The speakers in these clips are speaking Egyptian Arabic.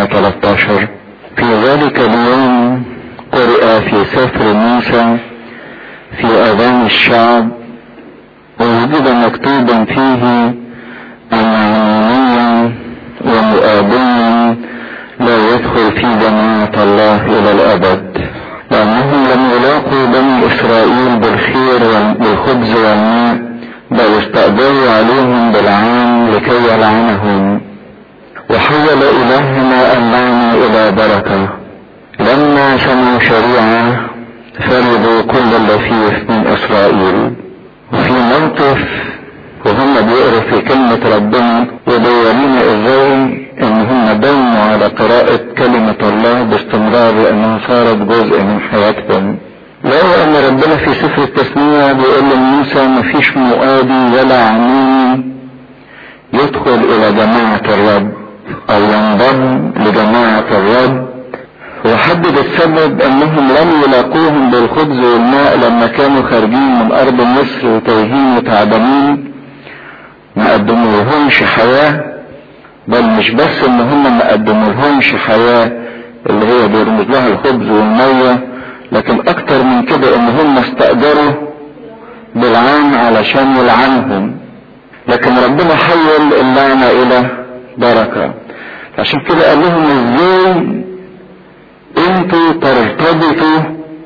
يوحنا 13 في ذلك اليوم قرأ في سفر موسى في اذان الشعب ووجد مكتوبا فيه ان عمانيا ومؤابيا لا يدخل في جماعة الله الى الابد لانهم لم يلاقوا بني اسرائيل بالخير والخبز والماء بل استأجروا عليهم بالعام لكي يلعنهم وحول الهنا اللعنة الى بركة لما سمعوا شريعة فرضوا كل اللفيف من اسرائيل وفي موقف وهم بيقروا في كلمة ربنا وبيورينا ازاي ان هم داوموا على قراءة كلمة الله باستمرار لانها صارت جزء من حياتهم لو ان ربنا في سفر التثنية بيقول لموسى مفيش مؤادي ولا عميني يدخل الى جماعة الرب او ينضم لجماعة الرب وحدد السبب انهم لم يلاقوهم بالخبز والماء لما كانوا خارجين من ارض مصر وتوهين وتعبانين ما قدمولهمش حياة بل مش بس ان هم ما قدمولهمش حياة اللي هي بيرمز لها الخبز والمية لكن اكتر من كده ان هم استأجروا بالعام علشان يلعنهم لكن ربنا حول اللعنة الى بركة عشان كده قال لهم ازاي انتوا ترتبطوا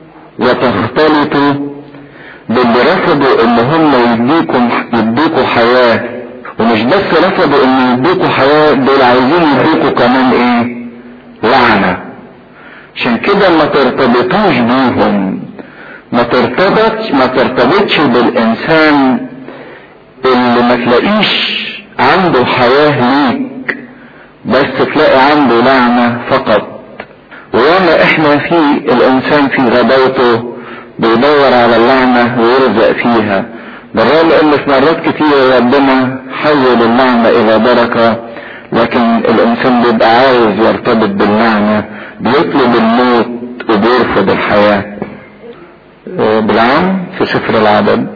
وتختلطوا باللي رفضوا ان هم يديكم يديكوا حياة ومش بس رفضوا ان يديكوا حياة دول عايزين يديكوا كمان ايه لعنة عشان كده ما ترتبطوش بيهم ما ترتبطش ما ترتبطش بالانسان اللي ما تلاقيش عنده حياة ليك بس تلاقي عنده لعنة فقط وياما احنا في الانسان في غباوته بيدور على اللعنة ويرزق فيها بالرغم ان في مرات كتير ربنا حول اللعنة الى بركة لكن الانسان بيبقى عاوز يرتبط باللعنة بيطلب الموت وبيرفض الحياة بالعام في سفر العدد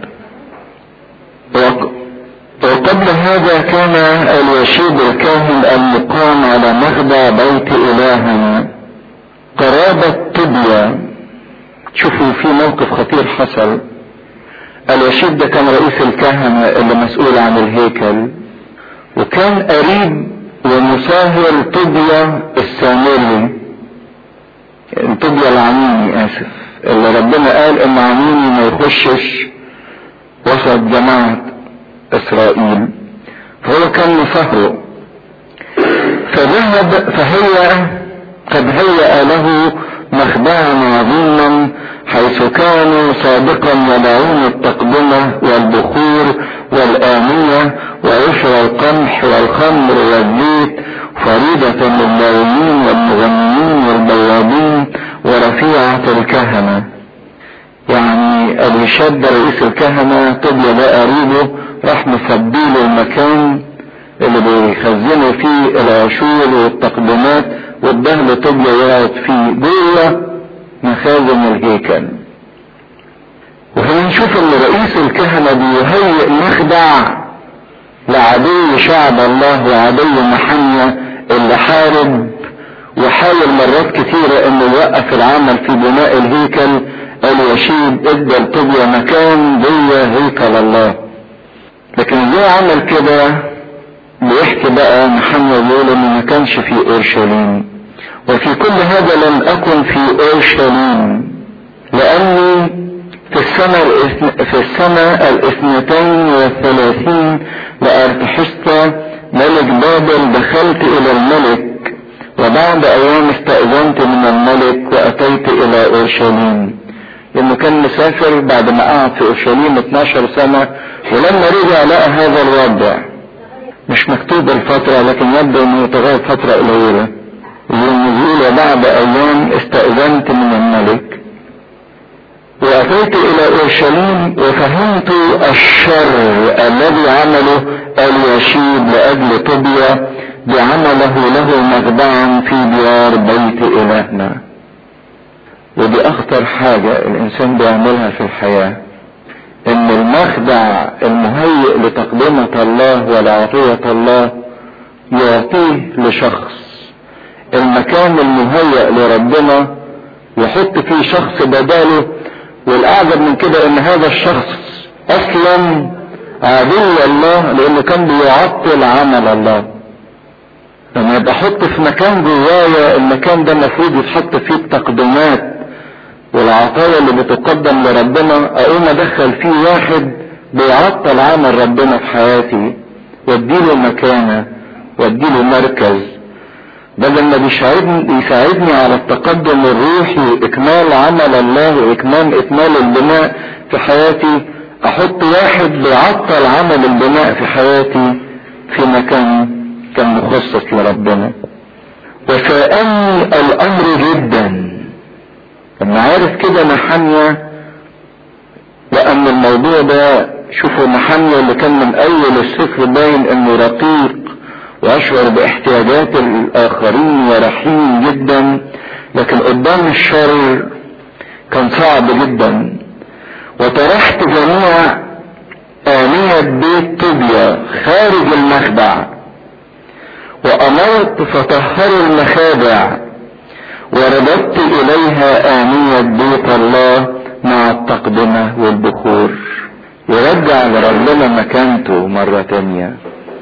وقبل هذا كان اليشيب الكاهن المقام على مخدع بيت الهنا قرابة طبية شوفوا في موقف خطير حصل اليشيب ده كان رئيس الكهنة اللي مسؤول عن الهيكل وكان قريب ومساهر طبية السامري طبية العميني اسف اللي ربنا قال ان عميني ما يخشش وسط جماعة اسرائيل فهو كان مسهره فذهب فهي قد هيأ له مخدعا عظيما حيث كانوا سابقا يدعون التقدمة والبخور والآنية وعشر القمح والخمر والزيت فريدة للاويين والمغنيين والبوابين ورفيعة الكهنة يعني ابي شد رئيس الكهنة طبل ده قريبه راح مفضيله المكان اللي بيخزنوا فيه العشور والتقدمات والدهل طبل يقعد فيه جوه مخازن الهيكل وهنا نشوف ان رئيس الكهنة بيهيئ مخدع لعدو شعب الله وعدو محنية اللي حارب وحاول مرات كتيرة انه يوقف العمل في بناء الهيكل اليشيب ادى لطوبيا مكان جوه هيكل الله لكن ازاي عمل كده بيحكي بقى محمد بيقول انه ما كانش في اورشليم وفي كل هذا لم اكن في اورشليم لاني في السنة في السنة الاثنتين والثلاثين لأرتحشت ملك بابل دخلت إلى الملك وبعد أيام استأذنت من الملك وأتيت إلى أورشليم لأنه كان مسافر بعد ما قعد في أورشليم 12 سنة ولما رجع لقى هذا الوضع مش مكتوب الفترة لكن يبدو انه يتغير فترة قليلة يقول وبعد ايام استأذنت من الملك واتيت الى اورشليم وفهمت الشر الذي عمله اليشيب لاجل طوبيا بعمله له مخدعا في ديار بيت الهنا ودي اخطر حاجة الانسان بيعملها في الحياة ان المخدع المهيئ لتقدمة الله ولعطية الله يعطيه لشخص المكان المهيأ لربنا يحط فيه شخص بداله والاعجب من كده ان هذا الشخص اصلا عدو الله لانه كان بيعطل عمل الله لما يبقى احط في مكان جوايا المكان ده المفروض يتحط فيه التقدمات والعطايا اللي بتقدم لربنا اقوم ادخل فيه واحد بيعطل عمل ربنا في حياتي واديله مكانه واديله مركز بدل ما بيساعدني يساعدني على التقدم الروحي واكمال عمل الله واكمال اكمال البناء في حياتي احط واحد بيعطل عمل البناء في حياتي في مكان كان مخصص لربنا وساءني الامر جدا لما عارف كده محنيا لان الموضوع ده شوفوا محنيا اللي كان من اول السفر باين انه رقيق واشعر باحتياجات الاخرين ورحيم جدا لكن قدام الشر كان صعب جدا وطرحت جميع آنية بيت طوبيا خارج المخدع وأمرت فطهروا المخادع ورددت إليها آنية بيت الله مع التقدمة والبخور يرجع لربنا مكانته مرة تانية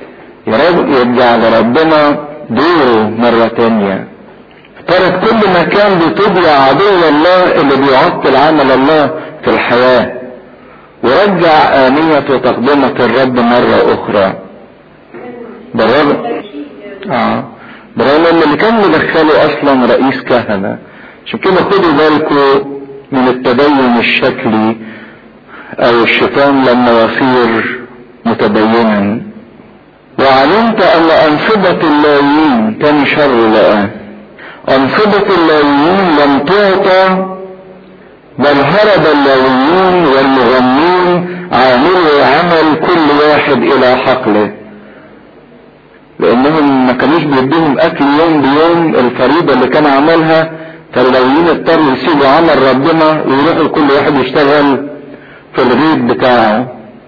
يرجع لربنا دوره مرة تانية ترك كل مكان بطبيع عدو الله اللي بيعطل عمل الله في الحياة ورجع آنية وتقدمة الرب مرة أخرى بالرغم اه بالرغم ان اللي كان مدخله اصلا رئيس كهنة عشان كده خدوا بالكم من التدين الشكلي او الشيطان لما يصير متدينا وعلمت ان انصبة اللاويين كان شر لقاه انصبة اللاويين لم تعطى بل هرب اللاويين والمغنين عاملوا عمل كل واحد الى حقله لانهم ما كانوش بيديهم اكل يوم بيوم الفريضة اللي كان عملها فاللاويين اضطروا يسيبوا عمل ربنا ويروحوا كل واحد يشتغل في الغيط بتاعه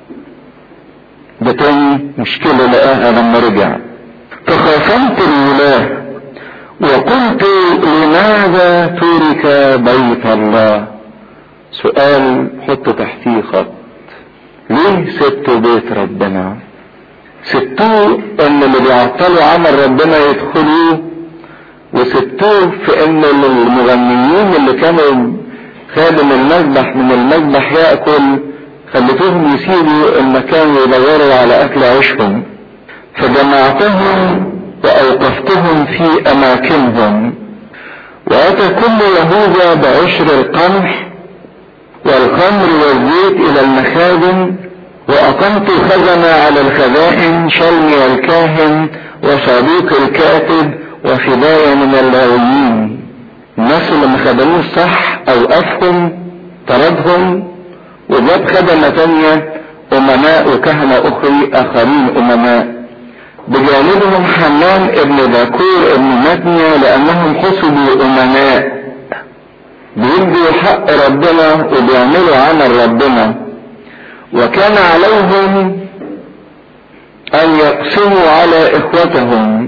ده تاني مشكلة لقاها لما رجع فخاصمت الولاة وقلت لماذا ترك بيت الله سؤال حط تحتيه خط ليه سبتوا بيت ربنا سبتوه ان اللي بيعطلوا عمل ربنا يدخلوه وسبتوه في ان المغنيين اللي كانوا خادم المذبح من المذبح ياكل خليتوهم يسيبوا المكان ويدوروا على اكل عيشهم فجمعتهم واوقفتهم في اماكنهم واتى كل يهوذا بعشر القمح والخمر والزيت الى المخازن واقمت خزنة على الخزائن شلمي الكاهن وصديق الكاتب وفداية من اللاويين الناس اللي ما خدموش صح اوقفهم طردهم وجاب خدمة تانية امناء وكهنة اخرى اخرين امناء بجانبهم حنان ابن باكور ابن متنيا لانهم حسبوا امناء بيدوا حق ربنا وبيعملوا عمل ربنا وكان عليهم ان يقسموا على اخوتهم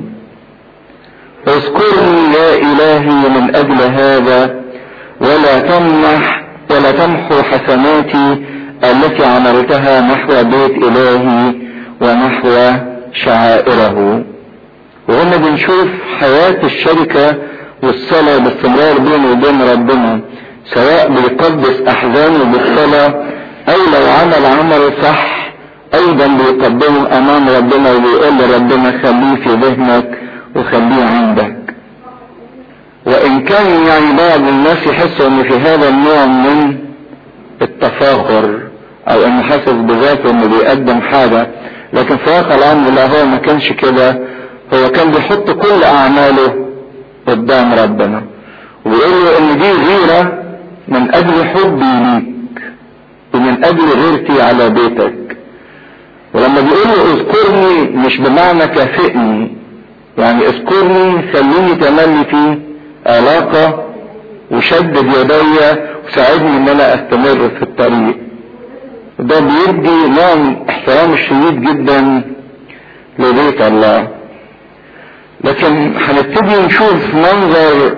اذكرني يا الهي من اجل هذا ولا تمنح ولا تمحو حسناتي التي عملتها نحو بيت الهي ونحو شعائره وهنا بنشوف حياة الشركة والصلاة باستمرار بينه وبين ربنا سواء بيقدس احزانه بالصلاة او لو عمل عمل صح ايضا بيقدمه امام ربنا وبيقول لربنا خليه في ذهنك وخليه عندك وان كان يعني بعض الناس يحسوا ان في هذا النوع من التفاخر او انه حاسس بذاته انه بيقدم حاجة لكن في واقع الامر لا هو ما كانش كده هو كان بيحط كل اعماله قدام ربنا ويقول له ان دي غيرة من اجل حبي ليك ومن اجل غيرتي على بيتك ولما بيقول له اذكرني مش بمعنى كافئني يعني اذكرني خليني تملي في علاقة وشدد يدي وساعدني ان انا استمر في الطريق ده بيدي نوع من احترام الشديد جدا لبيت الله لكن هنبتدي نشوف منظر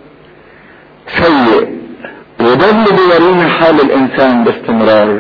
سيء وده اللي بيورينا حال الانسان باستمرار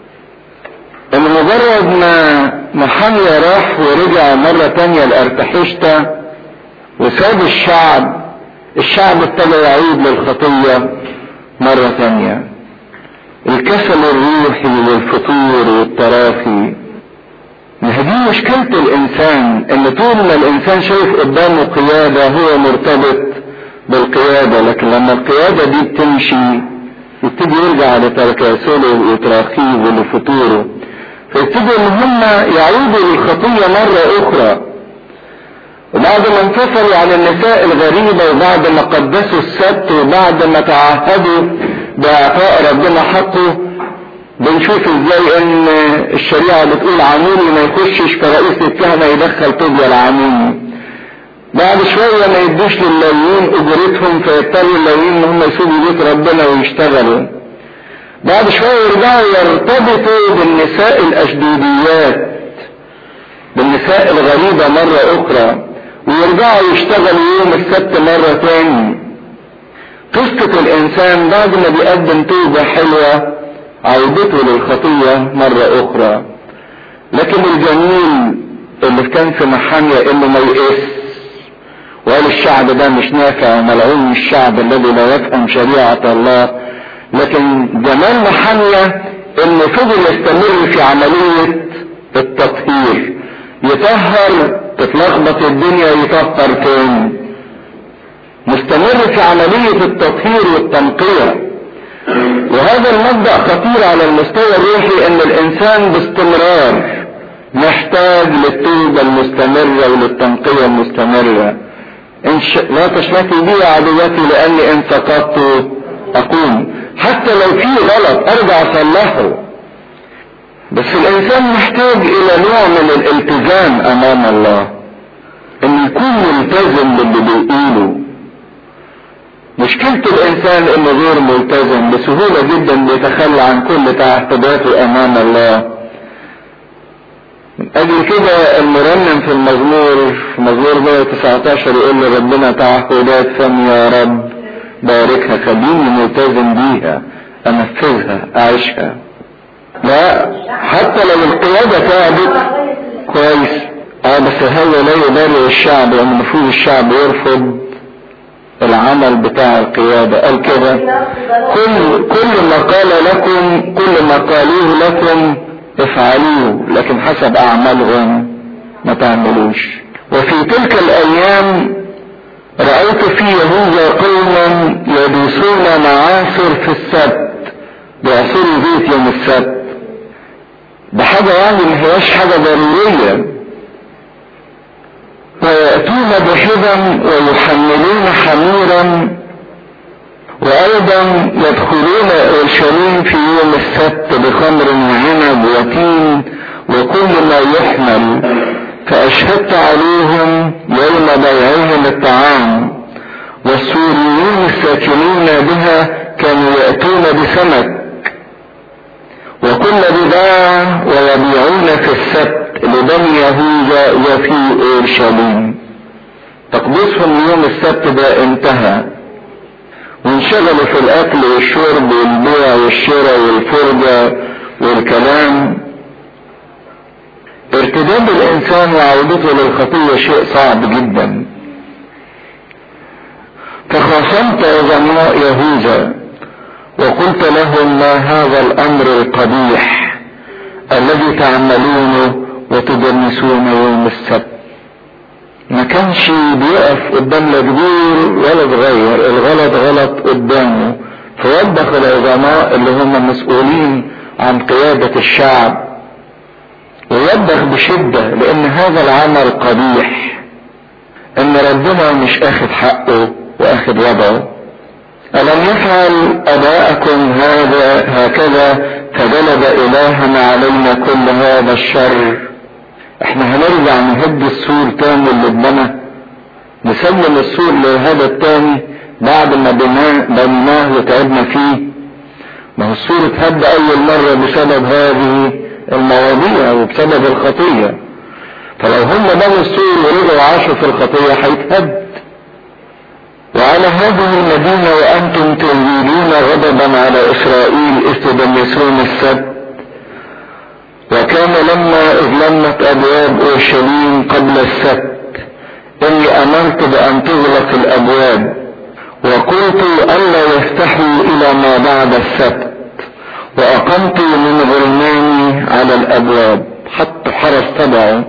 ان مجرد ما محمية راح ورجع مرة تانية لارتحشتة وساب الشعب الشعب ابتدى يعود للخطية مرة تانية الكسل الروحي والفتور والتراخي ما دي مشكلة الانسان ان طول ما الانسان شايف قدامه قيادة هو مرتبط بالقيادة لكن لما القيادة دي بتمشي يبتدي يرجع لتكاسله وتراخيه ولفتوره فيبتدوا ان هم يعودوا للخطية مرة اخرى وبعد ما انفصلوا عن النساء الغريبة وبعد ما قدسوا السبت وبعد ما تعهدوا باعطاء ربنا حقه بنشوف ازاي ان الشريعة بتقول عموني ما يخشش فرئيس الكهنة يدخل طوبيا العموني بعد شوية ما يدوش للاويين اجرتهم فيضطروا اللاويين ان هم يسيبوا بيت ربنا ويشتغلوا بعد شوية يرجعوا يرتبطوا بالنساء الاشدوديات بالنساء الغريبة مرة اخرى ويرجعوا يشتغلوا يوم السبت مرة تاني قصة الانسان بعد ما بيقدم توبة حلوة عودته للخطية مرة اخرى لكن الجميل اللي كان في محامية انه ما يقس وقال الشعب ده مش نافع ملعون الشعب الذي لا يفهم شريعة الله لكن جمال محامية انه فضل يستمر في عملية التطهير يطهر تتلخبط الدنيا يطهر تاني مستمر في عملية التطهير والتنقية وهذا المبدأ خطير على المستوى الروحي ان الانسان باستمرار محتاج للتوبة المستمرة وللتنقية المستمرة إن ش... لا تشمتي بي عدوتي لاني ان سقطت اقوم حتى لو في غلط ارجع اصلحه بس الانسان محتاج الى نوع من الالتزام امام الله ان يكون ملتزم باللي بيقوله مشكلة الانسان انه غير ملتزم بسهولة جدا بيتخلى عن كل تعهداته امام الله من اجل كده المرنم في المزمور في مزمور 119 يقول لربنا تعهدات فم يا رب باركها خليني ملتزم بيها انفذها اعيشها لا حتى لو القيادة تعبت كويس اه بس هذا لا يبرر الشعب لان المفروض الشعب يرفض العمل بتاع القيادة قال كده كل كل ما قال لكم كل ما قالوه لكم افعلوه لكن حسب اعمالهم ما تعملوش وفي تلك الايام رأيت في يهوذا قوما يدوسون معاصر في السبت بيعصروا زيت يوم السبت ده حاجة يعني ما هياش حاجة ضرورية ويأتون بحزم ويحملون حميرا وأيضا يدخلون أورشليم في يوم السبت بخمر وعنب وتين وكل ما يحمل فأشهدت عليهم يوم بيعهم الطعام والسوريون الساكنين بها كانوا يأتون بسمك وكل بضاعة ويبيعون في السبت لبني يهوذا وفي اورشليم تقديسهم يوم السبت ده انتهى وانشغلوا في الاكل والشرب والبيع والشراء والفرجة والكلام ارتداد الانسان وعودته للخطية شيء صعب جدا فخاصمت عظماء يهوذا وقلت لهم ما هذا الامر القبيح الذي تعملونه وتدنسون يوم السبت ما كانش بيقف قدام لا كبير ولا صغير الغلط غلط قدامه فوبخ العظماء اللي هم مسؤولين عن قيادة الشعب ووبخ بشدة لان هذا العمل قبيح ان ربنا مش اخد حقه واخد وضعه ألم يفعل أباءكم هذا هكذا فجلب إلهنا علينا كل هذا الشر احنا هنرجع نهد السور تاني اللي اتبنى نسلم السور لهذا التاني بعد ما بنيناه وتعبنا فيه ما هو السور اتهد أول مرة بسبب هذه المواضيع وبسبب الخطية فلو هم بنوا السور ورجعوا عاشوا في الخطية هيتهد وعلى هذه المدينة وأنتم تزيدون غضبا على إسرائيل إذ تدنسون السبت وكان لما اظلمت ابواب اورشليم قبل السبت اني امرت بان تغلق الابواب وقلت الا يفتحوا الى ما بعد السبت واقمت من غلماني على الابواب حتى حرس تبعه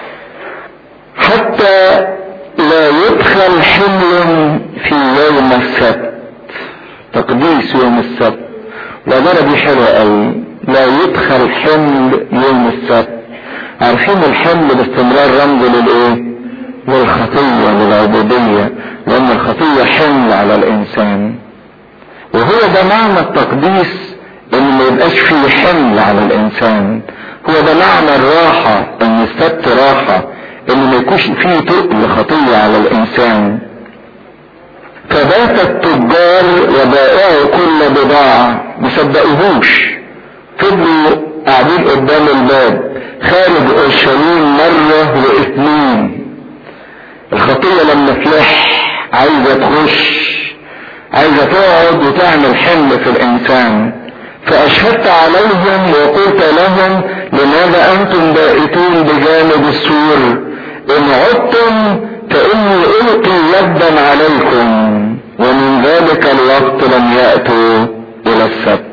حتى لا يدخل حمل في يوم السبت تقديس يوم السبت لا درجة حلوة قوي لا يدخل حمل يوم السبت عارفين الحمل باستمرار رمز للايه للخطية للعبودية لان الخطية حمل على الانسان وهو ده معنى التقديس ان ما يبقاش فيه حمل على الانسان هو ده معنى الراحة ان السبت راحة ان ما يكونش فيه تقل خطية على الانسان فبات التجار وبائعوا كل بضاعة مصدقوهوش فضلوا قاعدين قدام الباب خارج اورشليم مرة واثنين الخطية لما تلح عايزة تخش عايزة تقعد وتعمل حمل في الانسان فاشهدت عليهم وقلت لهم لماذا انتم بائتون بجانب السور ان عدتم فاني القي يدا عليكم ومن ذلك الوقت لم ياتوا الى السبت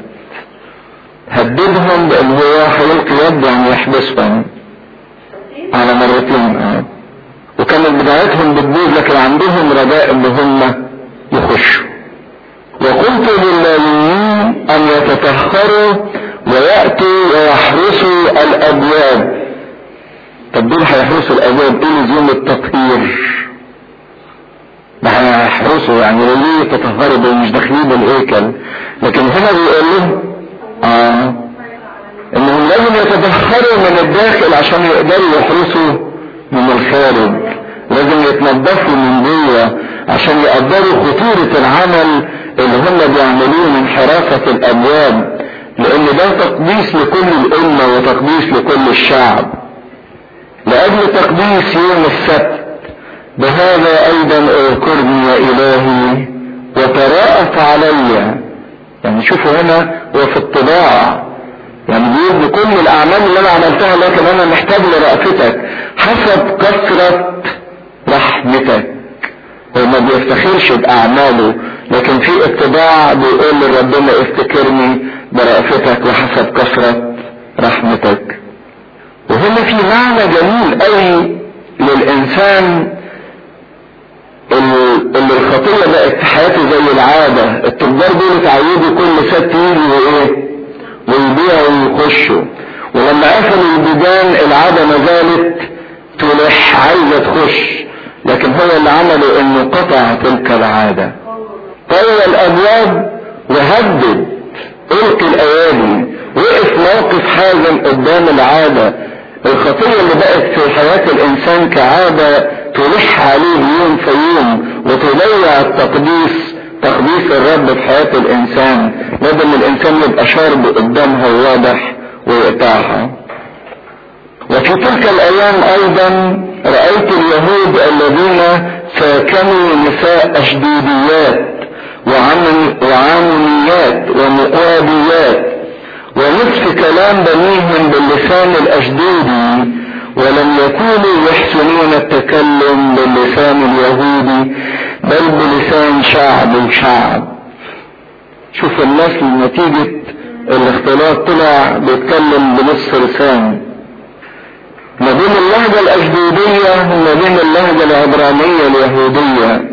هددهم بان هو هيلقي يد يعني يحبسهم على مرتين اه وكانت بدايتهم بتبوظ لكن عندهم رجاء ان هم يخشوا وقلت لللاويين ان يتطهروا وياتوا ويحرسوا الابواب طب دول هيحرسوا الابواب ايه لزوم التطهير ده هيحرسوا يعني ليه يتطهروا دول مش داخلين الهيكل لكن هنا بيقول لهم اه انهم لازم يتطهروا من الداخل عشان يقدروا يحرسوا من الخارج لازم يتنظفوا من جوه عشان يقدروا خطورة العمل اللي هم بيعملوه من حراسة الابواب لان ده تقديس لكل الامة وتقديس لكل الشعب لاجل تقديس يوم السبت بهذا ايضا اذكرني يا الهي وتراءت علي يعني شوفوا هنا وفي الطباع يعني بيقول كل الاعمال اللي انا عملتها لكن انا محتاج لرأفتك حسب كثرة رحمتك هو ما بيفتخرش باعماله لكن في اتباع بيقول لربنا افتكرني برأفتك وحسب كثرة رحمتك وهنا في معنى جميل قوي للانسان اللي الخطية بقت في حياته زي العادة التجار دول اتعودوا كل سبت يجوا وايه ويبيعوا ويخشوا ولما قفلوا البيبان العادة ما زالت تلح عايزة تخش لكن هو اللي عمله انه قطع تلك العادة طوى الابواب وهدد القي الايادي وقف موقف حازم قدام العادة الخطية اللي بقت في حياة الانسان كعادة تلح عليه يوم في يوم وتضيع التقديس تقديس الرب في حياة الانسان لازم الانسان يبقى شارب قدامها واضح ويقطعها وفي تلك الايام ايضا رأيت اليهود الذين ساكنوا نساء اشدوديات وعامونيات ومقابيات ونصف كلام بنيهم باللسان الاشدودي ولم يكونوا يحسنون التكلم باللسان اليهودي بل بلسان شعب شعب شوف الناس نتيجة الاختلاط طلع بيتكلم بنصف لسان ما بين اللهجة الأجدودية وما بين اللهجة العبرانية اليهودية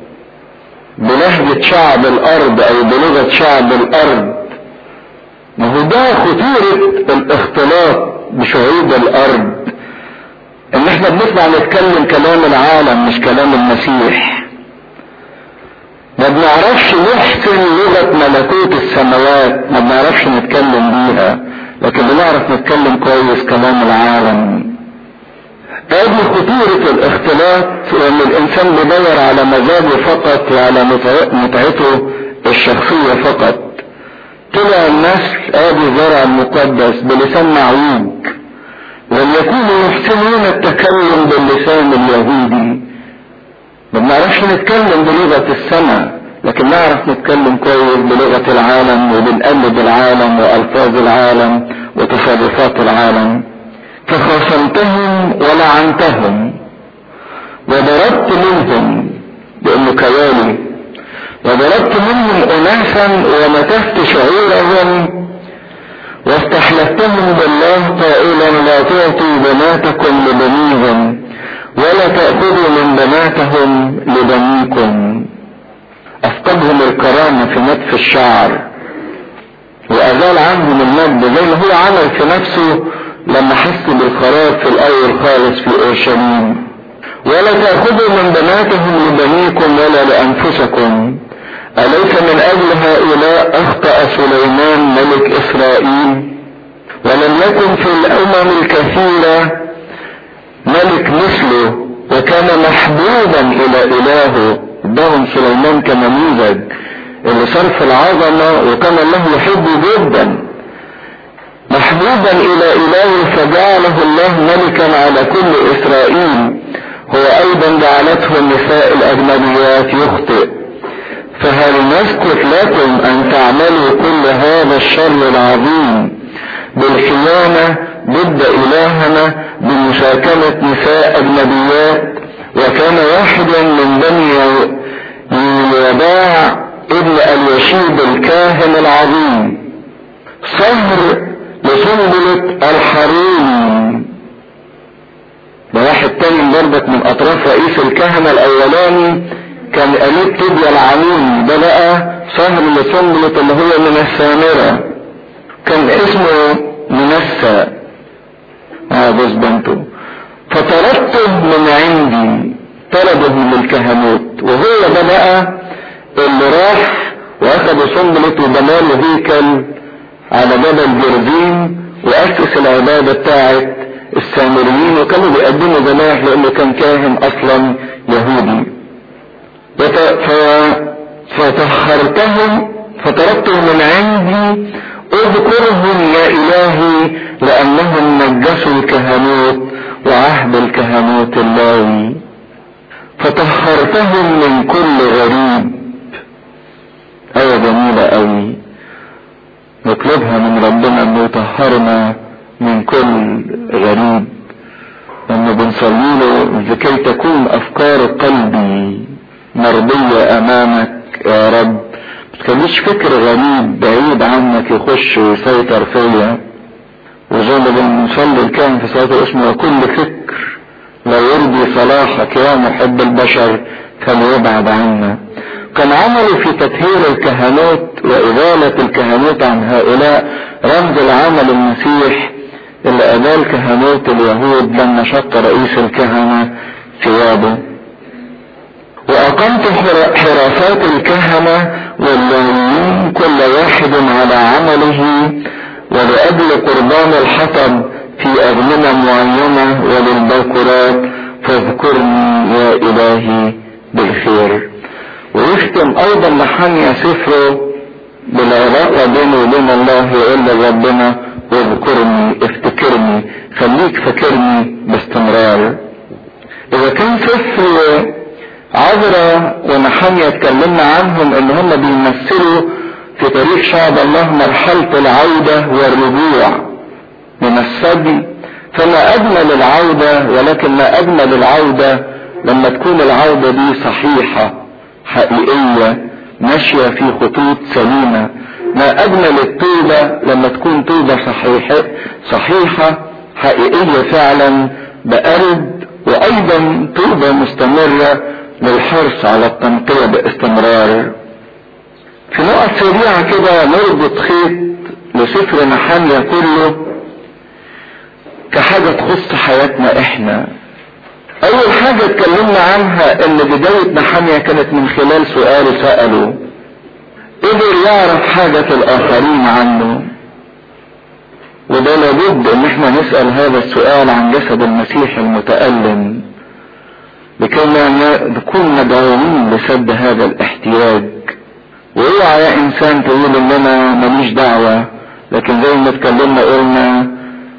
بلهجة شعب الأرض أو بلغة شعب الأرض ما هو ده خطورة الاختلاط بشعوب الأرض إن إحنا بنسمع نتكلم كلام العالم مش كلام المسيح ما بنعرفش نحسن لغة ملكوت السماوات ما بنعرفش نتكلم بيها لكن بنعرف نتكلم كويس كلام العالم ادي خطورة الاختلاط وان الانسان بيدور على مزاجه فقط وعلى متعته الشخصية فقط طلع النسل ادي الزرع المقدس بلسان معوج وليكونوا يحسنون التكلم باللسان اليهودي ما بنعرفش نتكلم بلغة السماء لكن نعرف نتكلم كويس بلغة العالم وبنقلد العالم وألفاظ العالم وتصرفات العالم فخاصمتهم ولعنتهم وضربت منهم لأنه كوالي وضربت منهم أناسا ومتفت شعورهم واستحلفتهم بالله قائلا لا تعطوا بناتكم لبنيهم ولا تأخذوا من بناتهم لبنيكم أفقدهم الكرامة في نتف الشعر وأزال عنهم المجد زي ما هو عمل في نفسه لما حس بالخراب في الأول خالص في أورشليم ولا تأخذوا من بناتهم لبنيكم ولا لأنفسكم أليس من أجل هؤلاء أخطأ سليمان ملك إسرائيل ولم يكن في الأمم الكثيرة ملك مثله وكان محبوبا إلى إلهه ادهم سليمان كنموذج اللي صرف العظمة وكان الله يحبه جدا محبوبا إلى إلهه فجعله الله ملكا على كل إسرائيل هو أيضا جعلته النساء الأجنبيات يخطئ فهل نسكت لكم ان تعملوا كل هذا الشر العظيم بالخيانة ضد الهنا بمشاكلة نساء اجنبيات وكان واحدا من بني يباع ابن اليشيب الكاهن العظيم صهر لسنبلة الحريم ده واحد تاني برضك من اطراف رئيس الكهنة الاولاني كان قريب تبيا العميم ده بقى صهر لسنبلة اللي هو من السامرة كان اسمه منسى اه بس بنته فطردته من عندي طرده من الكهنوت وهو ده بقى اللي راح واخد سنبلة وبناله هيكل على جبل جرزين واسس العبادة بتاعت السامريين وكانوا بيقدموا ذبائح لانه كان كاهن اصلا يهودي فطهرتهم فتركتهم من عندي اذكرهم يا الهي لانهم نجسوا الكهنوت وعهد الكهنوت اللاوي فطهرتهم من كل غريب ايه جميلة قوي نطلبها من ربنا انه يطهرنا من كل غريب لما بنصلي له لكي تكون افكار قلبي مرضية امامك يا رب تخليش فكر غريب بعيد عنك يخش ويسيطر فيا وزي ما بنصلي الكلام في صلاة اسمه كل فكر لا يرضي صلاحك يا محب البشر فليبعد عنا كان عمله في تطهير الكهنوت وإزالة الكهنوت عن هؤلاء رمز العمل المسيح اللي أزال كهنوت اليهود لما شق رئيس الكهنة ثيابه وأقمت حراسات الكهنة واللاويين كل واحد على عمله ولأجل قربان الحطب في أزمنة معينة وللباكرات فاذكرني يا إلهي بالخير ويختم أيضا محنيا سفره بالعلاقة بينه وبين الله يقول لربنا واذكرني افتكرني خليك فاكرني باستمرار إذا كان سفر عذرا ونحنيا اتكلمنا عنهم ان هم بيمثلوا في تاريخ شعب الله مرحلة العودة والرجوع من السبي فما اجمل العودة ولكن ما اجمل العودة لما تكون العودة دي صحيحة حقيقية ماشية في خطوط سليمة ما اجمل التوبة لما تكون توبة صحيحة صحيحة حقيقية فعلا بقلب وايضا توبة مستمرة للحرص على التنقية باستمرار في نقط سريعة كده نربط خيط لسفر نحامية كله كحاجة تخص حياتنا احنا اول حاجة اتكلمنا عنها ان بداية نحامية كانت من خلال سؤال سأله قدر يعرف حاجة الاخرين عنه وده لابد ان احنا نسأل هذا السؤال عن جسد المسيح المتألم لكي نكون مدعوين لسد هذا الاحتياج واوعى يا انسان تقول ان انا ماليش دعوة لكن زي ما اتكلمنا قلنا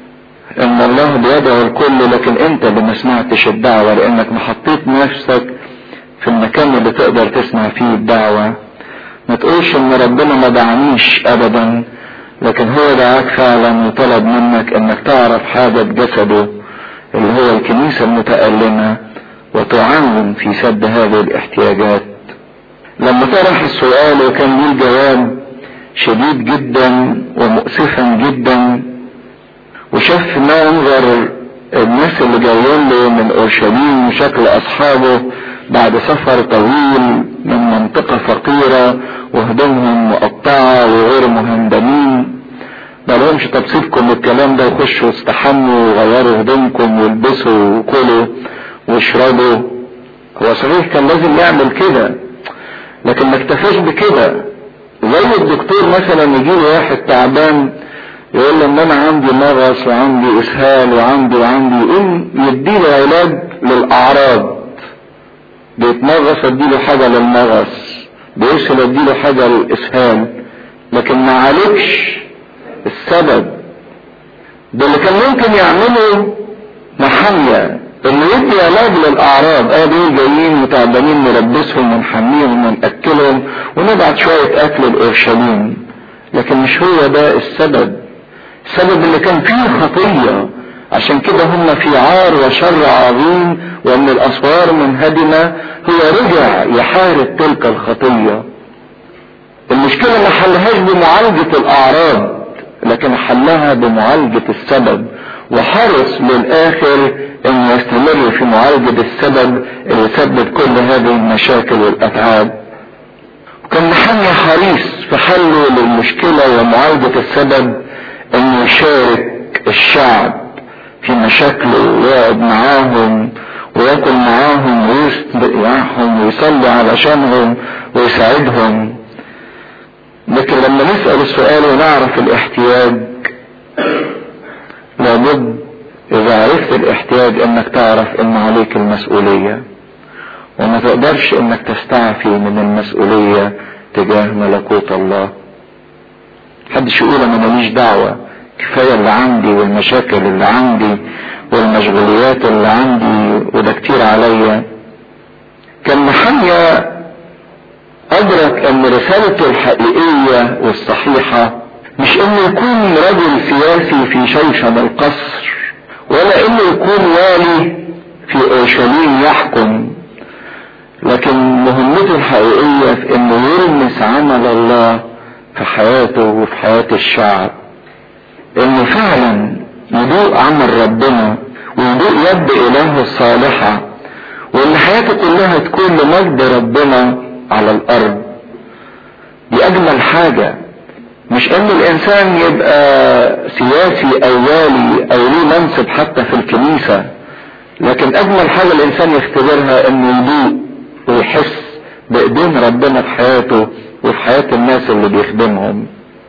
ان الله بيدعو الكل لكن انت اللي ما سمعتش الدعوة لانك ما حطيت نفسك في المكان اللي تقدر تسمع فيه الدعوة ما تقولش ان ربنا ما دعانيش ابدا لكن هو دعاك فعلا وطلب منك انك تعرف حاجة جسده اللي هو الكنيسة المتألمة وتعاون في سد هذه الاحتياجات لما طرح السؤال وكان ليه الجواب شديد جدا ومؤسفا جدا وشاف منظر الناس اللي جايين له من اورشليم وشكل اصحابه بعد سفر طويل من منطقة فقيرة وهدومهم مقطعة وغير مهندمين ما لهمش طب سيبكم الكلام ده وخشوا استحموا وغيروا هدومكم والبسوا وكلوا واشربوا هو صحيح كان لازم يعمل كده لكن ما اكتفاش بكده زي الدكتور مثلا يجي له واحد تعبان يقول له ان انا عندي مغص وعندي اسهال وعندي وعندي يقوم يديله علاج للاعراض بيتمغص اديله حاجه للمغص بيرسل اديله حاجه للاسهال لكن ما عالجش السبب ده اللي كان ممكن يعمله محمية انه يدي علاج للاعراض اه دول جايين متعبانين نلبسهم ونحميهم ونأكلهم ونبعت شوية اكل لاورشليم لكن مش هو ده السبب السبب اللي كان فيه خطية عشان كده هم في عار وشر عظيم وان الاسوار منهدمة هو رجع يحارب تلك الخطية المشكلة ما حلهاش بمعالجة الاعراض لكن حلها بمعالجة السبب وحرص للاخر انه يستمر في معالجة السبب اللي سبب كل هذه المشاكل والاتعاب وكان محمد حريص في حله للمشكلة ومعالجة السبب انه يشارك الشعب في مشاكله ويقعد معاهم وياكل معاهم ويسبق معاهم ويصلي علشانهم ويساعدهم لكن لما نسأل السؤال ونعرف الاحتياج لابد اذا عرفت الاحتياج انك تعرف ان عليك المسؤولية وما تقدرش انك تستعفي من المسؤولية تجاه ملكوت الله محدش يقول انا ماليش دعوة كفاية اللي عندي والمشاكل اللي عندي والمشغوليات اللي عندي وده كتير عليا كان محمية ادرك ان رسالته الحقيقية والصحيحة مش انه يكون رجل سياسي في شوشن القصر ولا انه يكون والي في اورشليم يحكم لكن مهمته الحقيقية في انه يلمس عمل الله في حياته وفي حياة الشعب انه فعلا يدوق عمل ربنا ويدوق يد اله الصالحة وان حياته كلها تكون لمجد ربنا على الارض دي اجمل حاجة مش ان الانسان يبقى سياسي او والي او ليه منصب حتى في الكنيسة لكن اجمل حاجة الانسان يختبرها انه يدوق ويحس بايدين ربنا في حياته وفي حياة الناس اللي بيخدمهم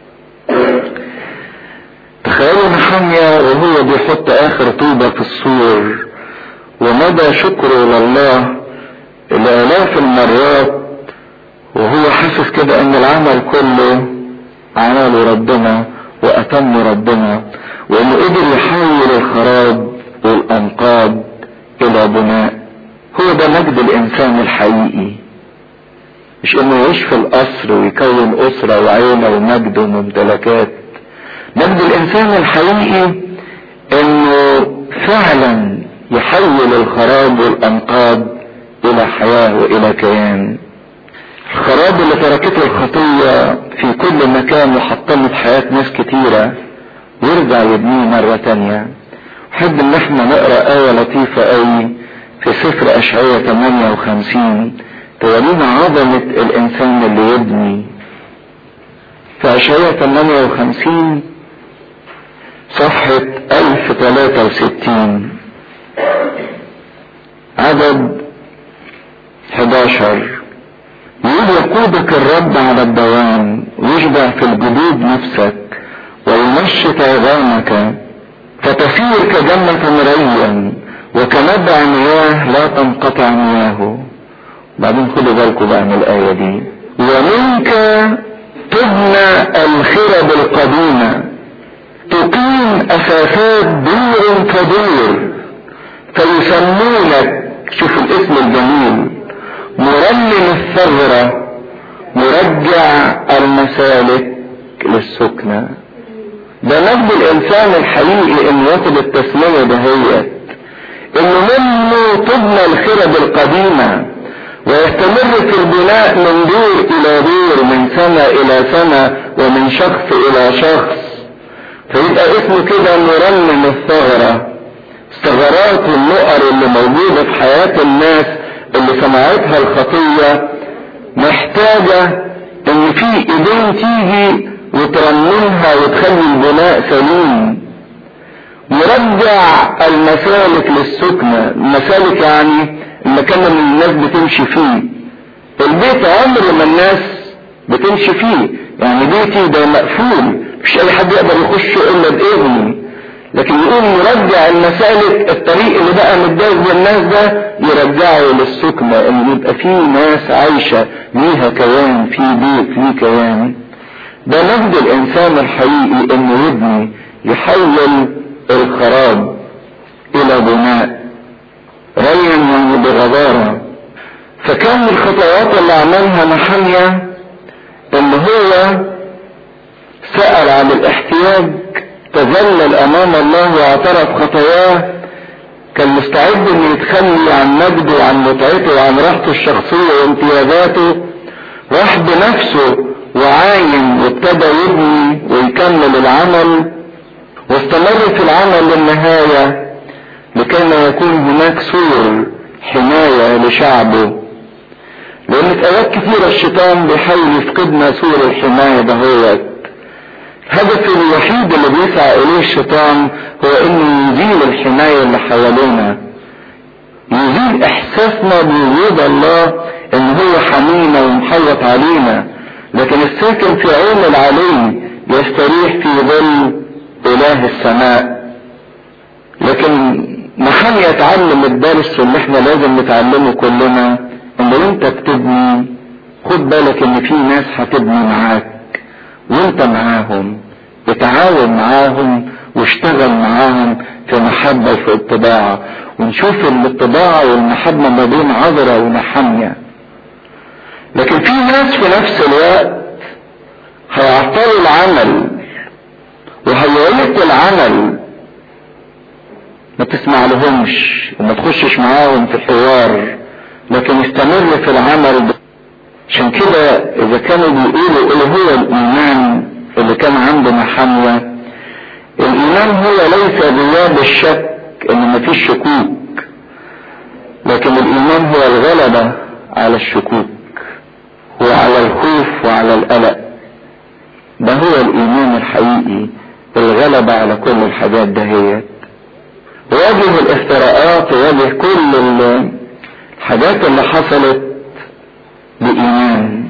تخيلوا محمية وهو بيحط اخر طوبة في السور ومدى شكره لله الالاف المرات وهو حاسس كده ان العمل كله عمله ربنا واتم ربنا وانه قدر يحول الخراب والانقاض الى بناء هو ده مجد الانسان الحقيقي مش انه يعيش في القصر ويكون اسرة وعيلة ومجد وممتلكات مجد الانسان الحقيقي انه فعلا يحول الخراب والانقاض الى حياة والى كيان الخراب اللي تركته الخطية في كل مكان وحطمت حياة ناس كتيرة يرجع يبنيه مرة تانية حب ان احنا نقرأ آية لطيفة قوي في سفر اشعية 58 تورينا عظمة الانسان اللي يبني في اشعية 58 صفحة 1063 عدد 11 يقول يقودك الرب على الدوام ويشبع في الجدود نفسك وينشط عظامك فتصير كجنة مريا وكنبع مياه لا تنقطع مياهه بعدين خدوا بالكم بقى من الآية دي ومنك تبنى الخرب القديمة تقيم من أساسات دور فدور فيسمونك شوف الاسم الجميل مرمم الثغرة مرجع المسالك للسكنة ده مجد الانسان الحقيقي انه ياخد التسمية دهيت انه منه تبنى الخرب القديمة ويستمر في البناء من دور الى دور من سنة الى سنة ومن شخص الى شخص فيبقى اسمه كده مرنم الثغرة الثغرات والنقر اللي موجودة في حياة الناس اللي صنعتها الخطية محتاجة ان في ايدين تيجي وترممها وتخلي البناء سليم يرجع المسالك للسكنة المسالك يعني المكان اللي الناس بتمشي فيه البيت عمر ما الناس بتمشي فيه يعني بيتي ده مقفول مش اي حد يقدر يخش الا باذني لكن يقول يرجع المسالك الطريق اللي بقى متجاوز بالناس ده يرجعه للسكنة ان يبقى فيه ناس عايشة ليها كيان في بيت ليه كيان ده مجد الانسان الحقيقي انه يبني يحول الخراب الى بناء ريا يعني بغبارة فكان من الخطوات اللي عملها محمية ان هو سأل عن الاحتياج تذلل امام الله واعترف خطاياه كان مستعد انه يتخلي عن مجده وعن متعته وعن راحته الشخصية وامتيازاته راح بنفسه وعاين وابتدى يبني ويكمل العمل واستمر في العمل للنهاية لكي ما يكون هناك سور حماية لشعبه لان في اوقات كثيرة الشيطان بيحاول يفقدنا سور الحماية دهوت الهدف الوحيد اللي بيسعى اليه الشيطان هو انه يزيل الحماية اللي حوالينا يزيل احساسنا بوجود الله ان هو حمينا ومحوط علينا لكن الساكن في عون العلي يستريح في ظل اله السماء لكن محل يتعلم الدرس اللي احنا لازم نتعلمه كلنا ان انت بتبني خد بالك ان في ناس هتبني معاك وانت معاهم اتعاون معاهم واشتغل معاهم في محبة وفي اتباع ونشوف الاتباع والمحبة ما بين عذرة ونحمية لكن في ناس في نفس الوقت هيعطلوا العمل وهيعيق العمل ما تسمع لهمش وما تخشش معاهم في حوار لكن استمر في العمل ده عشان كده اذا كانوا بيقولوا ايه هو الايمان اللي كان عندنا حمية الايمان هو ليس غياب الشك ان مفيش شكوك لكن الايمان هو الغلبة على الشكوك وعلى الخوف وعلى القلق ده هو الايمان الحقيقي الغلبة على كل الحاجات دهيت واجه الافتراءات وواجه كل الحاجات اللي حصلت بإيمان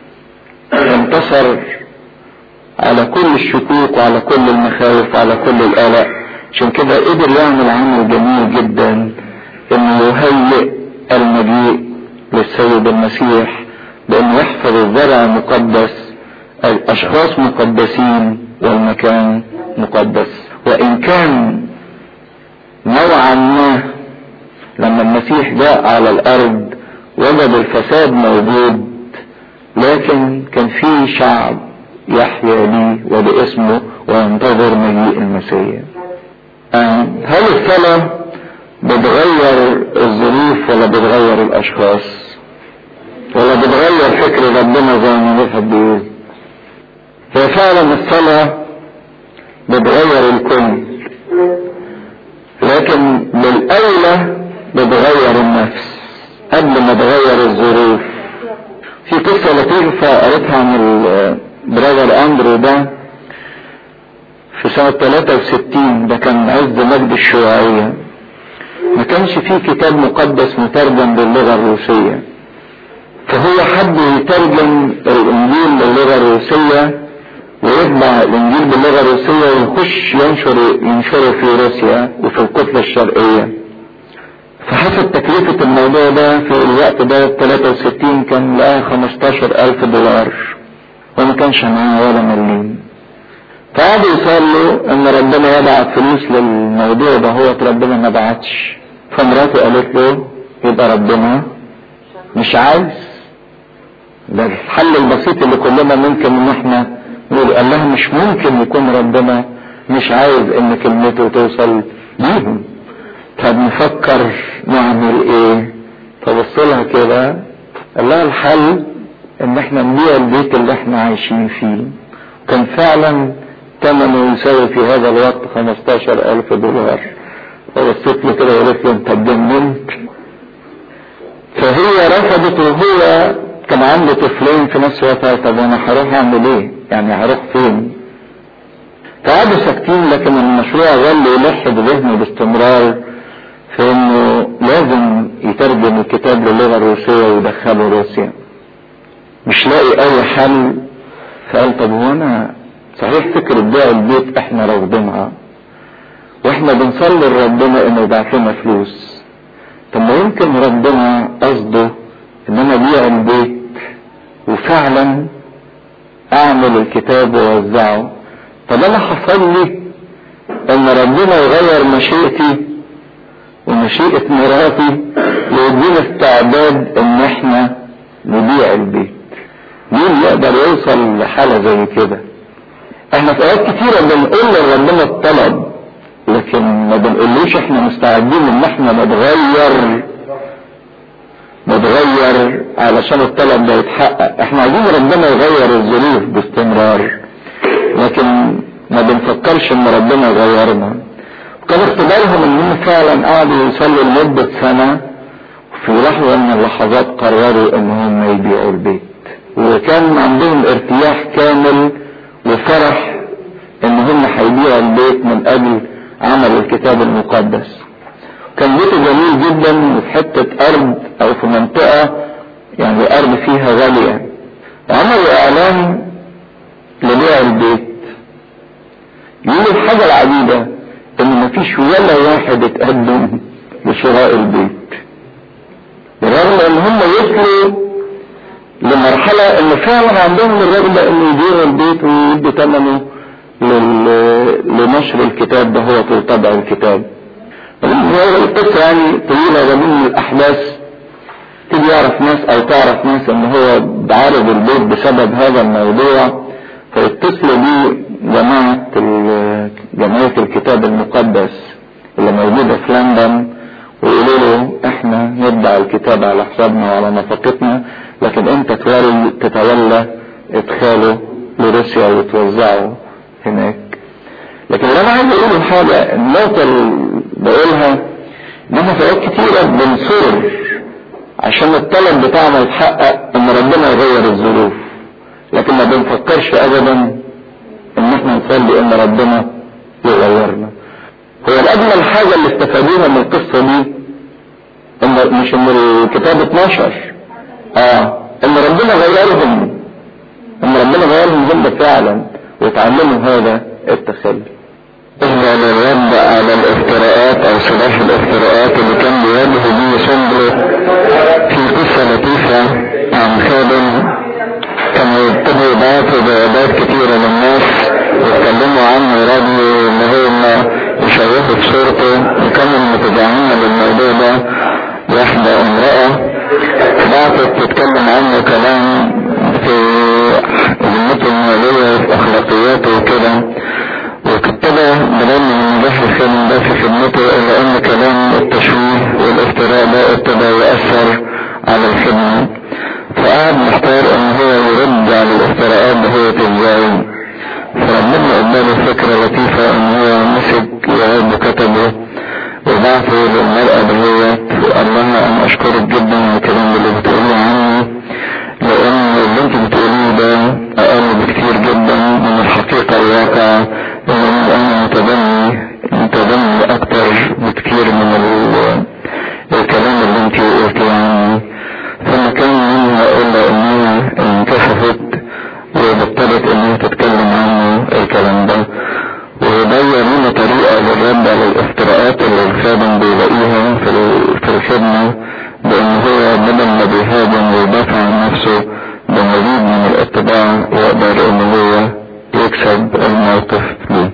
انتصر على كل الشكوك وعلى كل المخاوف وعلى كل القلق عشان كده قدر يعمل عمل جميل جدا انه يهيئ المجيء للسيد المسيح بانه يحفظ الزرع مقدس الاشخاص مقدسين والمكان مقدس وان كان نوعا ما لما المسيح جاء على الارض وجد الفساد موجود لكن كان في شعب يحيا لي وباسمه وينتظر مجيء المسيح هل الصلاة بتغير الظروف ولا بتغير الاشخاص ولا بتغير فكر ربنا زي ما الواحد بيقول هي فعلا الصلاة بتغير الكل لكن بالاولى بتغير النفس قبل ما تغير الظروف في قصة لطيفة قريتها عن البراذر اندرو ده في سنة 63 ده كان عز مجد الشيوعية ما كانش فيه كتاب مقدس مترجم باللغة الروسية فهو حب يترجم الانجيل باللغة الروسية ويطبع الانجيل باللغة الروسية ويخش ينشر ينشره في روسيا وفي الكتلة الشرقية فحسب تكلفة الموضوع ده في الوقت ده 63 كان لها 15 ألف دولار وما كانش معاه ولا مليم فقعدوا يصلوا ان ربنا يبعت فلوس للموضوع ده هو ربنا ما بعتش فمراته قالت له يبقى ربنا مش عايز ده الحل البسيط اللي كلنا ممكن ان احنا نقول قال لها مش ممكن يكون ربنا مش عايز ان كلمته توصل ليهم طب نفكر نعمل ايه فبص لها كده قال لها الحل ان احنا نبيع البيت اللي احنا عايشين فيه كان فعلا ثمنه يساوي في هذا الوقت 15 ألف دولار فبصيت له كده وقلت له انت اتجننت فهي رفضت وهو كان عنده طفلين في نفس الوقت طب انا هروح اعمل ايه؟ يعني هروح فين؟ فقعدوا ساكتين لكن المشروع ظل يلح بذهنه باستمرار في انه لازم يترجم الكتاب للغه الروسيه ويدخله روسيا. مش لاقي اي حل فقال طب هو انا صحيح فكرة بيع البيت احنا رافضينها واحنا بنصلي لربنا انه يبعت لنا فلوس طب ما يمكن ربنا قصده ان انا ابيع البيت وفعلا اعمل الكتاب واوزعه طب انا حصل لي ان ربنا يغير مشيئتي ومشيئة مراتي ويدينا استعداد ان احنا نبيع البيت مين يقدر يوصل لحالة زي كده احنا في اوقات كتيرة بنقول لربنا الطلب لكن ما بنقولوش احنا مستعدين ان احنا نتغير نتغير علشان الطلب ده يتحقق احنا عايزين ربنا يغير الظروف باستمرار لكن ما بنفكرش ان ربنا يغيرنا كان اختبارهم انهم فعلا قعدوا يصلوا لمدة سنة وفي لحظة من اللحظات قرروا ان هم يبيعوا البيت وكان عندهم ارتياح كامل وفرح ان هم هيبيعوا البيت من اجل عمل الكتاب المقدس كان بيته جميل جدا وفي حتة ارض او في منطقة يعني ارض فيها غالية عملوا اعلان لبيع البيت يقولوا الحاجة العجيبة ان مفيش ولا واحد اتقدم لشراء البيت بالرغم ان هم وصلوا لمرحلة ان فعلا عندهم الرغبة ان يبيعوا البيت ويدوا ثمنه لنشر الكتاب ده هو طبع الكتاب القصة يعني طويلة ومن الأحداث تيجي يعرف ناس أو تعرف ناس إن هو بعارض البيت بسبب هذا الموضوع فيتصلوا بيه جماعة جمعية الكتاب المقدس اللي موجودة في لندن ويقولوا له احنا نطبع الكتاب على حسابنا وعلى نفقتنا لكن انت تولي تتولى ادخاله لروسيا وتوزعه هناك لكن اللي انا عايز اقوله حاجة النقطة اللي بقولها ان احنا في اوقات كتيرة بنصر عشان الطلب بتاعنا يتحقق ان ربنا يغير الظروف لكن ما بنفكرش ابدا ان احنا نصلي ان ربنا يغيرنا هو الاجمل حاجة اللي استفادوها من القصة دي ان مش ان الكتاب 12 اه ان ربنا غيرهم ان ربنا غيرهم هم فعلا ويتعلموا هذا التخلي احنا نرد على الافتراءات او سلاح الافتراءات اللي كان بيواجه بيه سندرو في قصة لطيفة عن خادم كانوا يبتدوا يبعتوا بيانات كتيرة للناس ويتكلموا عنه يرادوا ان هم يشوهوا في صورته وكانوا متابعين بالموضوع ده واحدة امرأة بعتت تتكلم عنه كلام في ذمته المالية وفي اخلاقياته وكده وابتدى برغم من نجاح الخادم ده في خدمته الا ان كلام التشويه والافتراء ده ابتدى يأثر على الخدمة فقعد محتار ان هو يرد على الافتراءات دهيت ازاي فربنا اداله فكرة لطيفة ان هو مسك يعاد كتبه وبعثه للمرأة دهيت وقال لها انا اشكرك جدا على الكلام اللي بتقوليه عني لان اللي انت بتقوليه ده اقل بكتير جدا من الحقيقة الواقعة ان انا متبني متبني اكتر بكتير من الكلام اللي انت قلتيه عني فما كان منها الا انها انكشفت وبطلت انها تتكلم عنه الكلام ده وبين لنا طريقة للرد على الافتراءات اللي الخادم بيلاقيها في في الخدمة بان هو بدل ما بيهاجم ويدافع عن نفسه بمزيد من الاتباع يقدر ان هو يكسب الموقف ليه